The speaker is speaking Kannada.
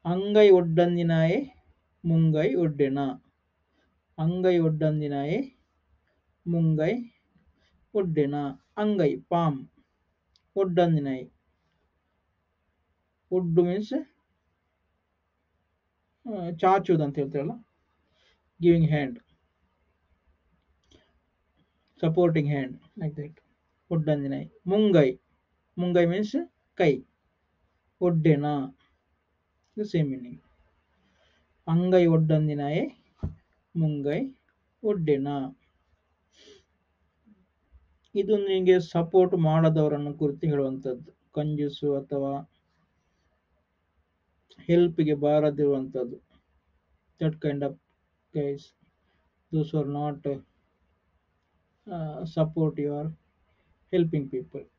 ಅಂಗೈ ಒಡ್ಡಂದಿನಾಯೆ ಮುಂಗೈ ಒಡ್ಡೆನ ಅಂಗೈ ಒಡ್ಡಂದಿನಾಯೆ ಮುಂಗೈ ಒಡ್ಡೆನ ಅಂಗೈ ಪಾಮ್ ಒಡ್ಡಂದಿನಾಯೆ ಒಡ್ಡು ಮೀನ್ಸ್ ಚಾಚುವುದು ಅಂತ ಹೇಳ್ತಾರಲ್ಲ giving hand supporting hand like that ಒಡ್ಡಂದಿನಾಯ್ ಮುಂಗೈ ಮುಂಗೈ ಮೀನ್ಸ್ ಕೈ ಒಡ್ಡೆನ ದ ಸೇಮ್ ಮೀನಿಂಗ್ ಅಂಗೈ ಒಡ್ಡಂದಿನಾಯೆ ಮುಂಗೈ ಒಡ್ಡೆನ ಇದು ನಿಮಗೆ ಸಪೋರ್ಟ್ ಮಾಡದವರನ್ನು ಕುರಿತು ಹೇಳುವಂಥದ್ದು ಕಂಜೂಸು ಅಥವಾ ಹೆಲ್ಪ್ಗೆ ಬಾರದಿರುವಂಥದ್ದು that kind of guys those are not support you are helping people